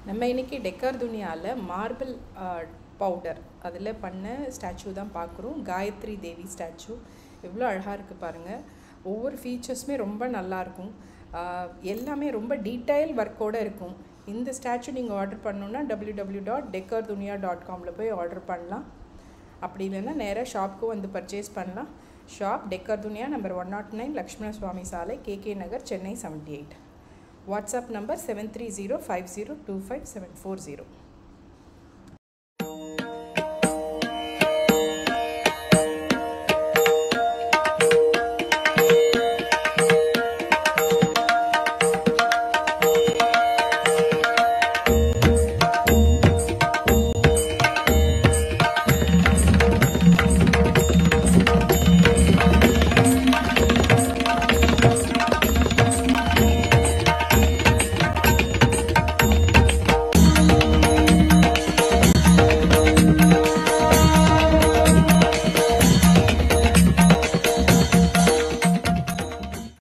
நம்ம இன்னைக்கு decker துனியாவில் marble powder அதில் பண்ண ஸ்டாச்சு தான் பார்க்குறோம் காயத்ரி தேவி ஸ்டாச்சு எவ்வளோ அழகாக இருக்குது பாருங்கள் ஒவ்வொரு ஃபீச்சர்ஸுமே ரொம்ப நல்லாயிருக்கும் எல்லாமே ரொம்ப டீட்டெயில் ஒர்க்கோடு இருக்கும் இந்த ஸ்டாச்சு நீங்கள் ஆர்டர் பண்ணணுன்னா W W dot Decor Duniya dot காமில் போய் ஆர்டர் பண்ணலாம் அப்படி இல்லைன்னா நேராக ஷாப்புக்கும் வந்து பர்ச்சேஸ் பண்ணலாம் shop Decor Duniya number one nought nine Lakshmana Swamy Salai KK Nagar Chennai seventy eight WhatsApp number seven three zero five zero two five seven four zero